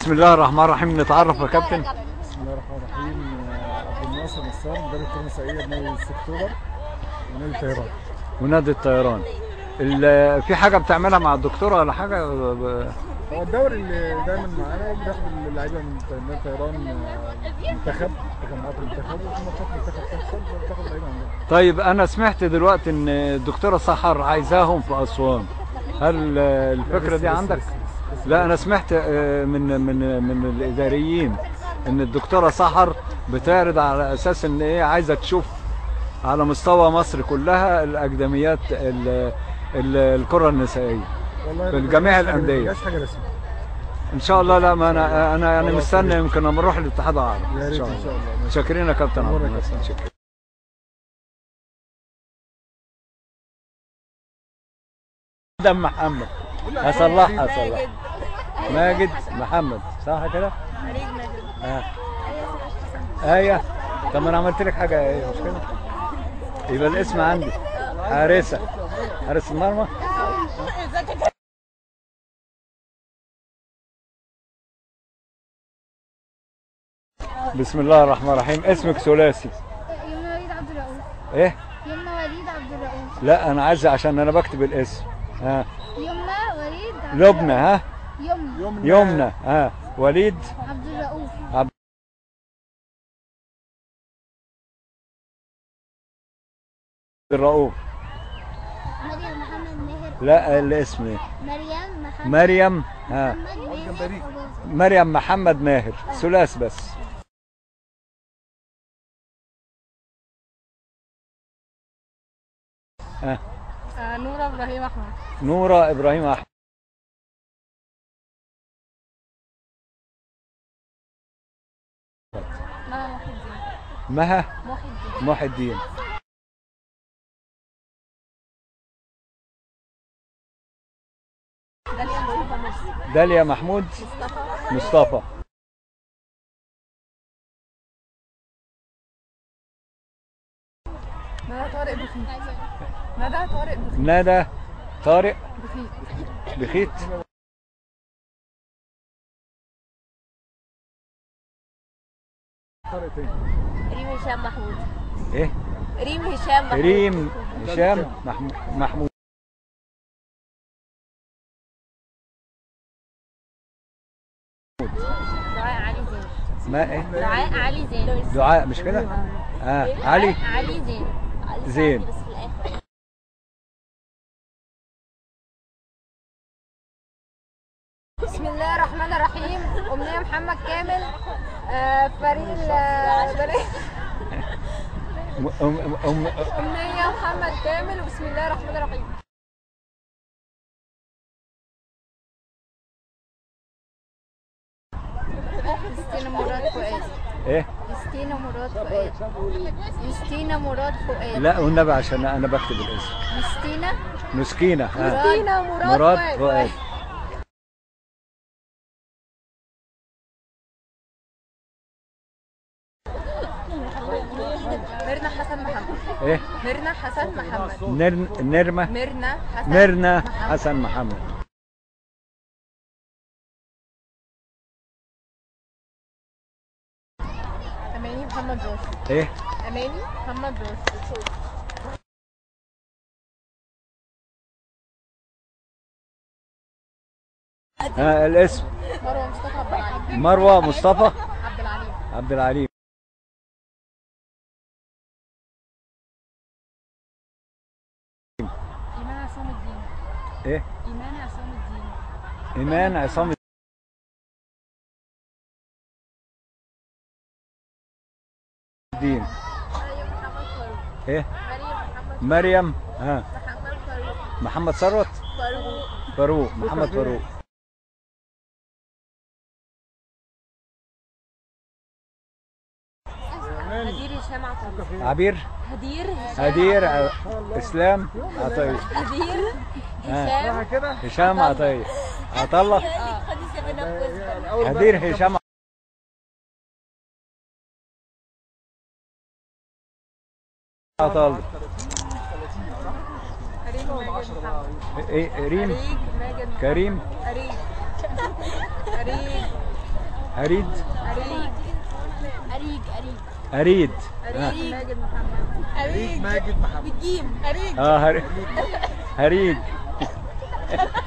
بسم الله الرحمن الرحيم نتعرف يا كابتن بسم الله الرحمن الرحيم آه، عبد الناصر نصار مدرب كره نسائيه بنادي 6 اكتوبر ونادي الطيران ونادي الطيران ال- في حاجه بتعملها مع الدكتوره ولا حاجه ب- هو الدوري اللي دايما معانا بناخد اللعيبه من نادي الطيران آه، منتخب تجمعات المنتخب وفي ماتشات منتخب تحصل فبتاخد لعيبه عندنا طيب انا سمعت دلوقتي ان الدكتوره سحر عايزاهم في اسوان هل آه، الفكره دي لسه- عندك لسه- لسه- لا انا سمعت آه، من من من الاداريين ان الدكتوره سحر بتعرض على اساس ان ايه عايزه تشوف على مستوى مصر كلها الاكاديميات ال- ال- الكره النسائيه والله في جميع مجاش حاجة- الأندية. مجاش حاجه رسمي ان شاء الله لا ما انا انا يعني خلاص مستني ماشي. يمكن لما نروح الاتحاد اعرف يا ريت ان شاء الله ماشي. شاكرين يا كابتن عبد أمورك يا الناصر كابتن. شكرا دم محمد هصلح هصلح ماجد محمد صح كده؟ اه ايوه طب ما انا عملت لك حاجه ايه مش كده؟ يبقى الاسم عندي حارسه حارس المرمى بسم الله الرحمن الرحيم اسمك ثلاثي يمنى وليد عبد الرؤوف ايه؟ يمنى وليد عبد الرؤوف لا انا عايز عشان انا بكتب الاسم ها يمنى وليد عبد لبنى ها يمنى يوم يمنى ها وليد عبد الرؤوف الرؤوف مريم محمد ماهر لا الاسم ايه مريم محمد مريم ها محمد ماهر مريم محمد ماهر ثلاث بس ها آه، نورة ابراهيم احمد نورة ابراهيم احمد لا محي الدين مها محي الدين محي الدين داليا مصطفى مصر داليا محمود مصطفى مصطفى ندى طارق بخيت ندى طارق بخيت ندى طارق بخيت بخيت طارق تاني ريم هشام محمود ايه ريم هشام محمود ريم هشام محمود محمود دعاء علي زين ما ايه دعاء علي زين دعاء مش كده اه علي دعاء علي زين زين. بس في الاخر بسم الله الرحمن الرحيم أمنية محمد كامل آه، فريق آه، فريق أم أم أم أمنية محمد كامل وبسم الله الرحمن الرحيم يستينا مراد فؤاد ايه يستينا مراد فؤاد يستينا مراد فؤاد لا والنبي عشان انا بكتب الاسم يستينا مسكينة ها يستينا مراد, مراد فؤاد ميرنا حسن محمد ايه ميرنا حسن محمد نر... نرمة ميرنا حسن ميرنا محمد. حسن محمد أماني محمد راشد ايه أماني محمد راشد ها الاسم مروة مصطفى عبد العليم مروة مصطفى عبد العليم عبد العليم إيمان عصام الدين ايه إيمان عصام الدين ايمان عصام الدين مريم محمد فاروق ايه مريم محمد مريم ها محمد فاروق محمد ثروت فاروق فاروق محمد فاروق هدير هشام عطية عبير هدير هشام هدير ع- اسلام عطيه هدير ها هشام كده هشام عطيه عطله خدي سبعين أب هدير هشام عطله كريم ماجد محمد ايه ريم أريج ماجد محمد كريم أريج أريج هريد أريج أريج أريج هريد ها. ماجد محمد عيد ماجد محمد بالجيم أريج اه هريد هريد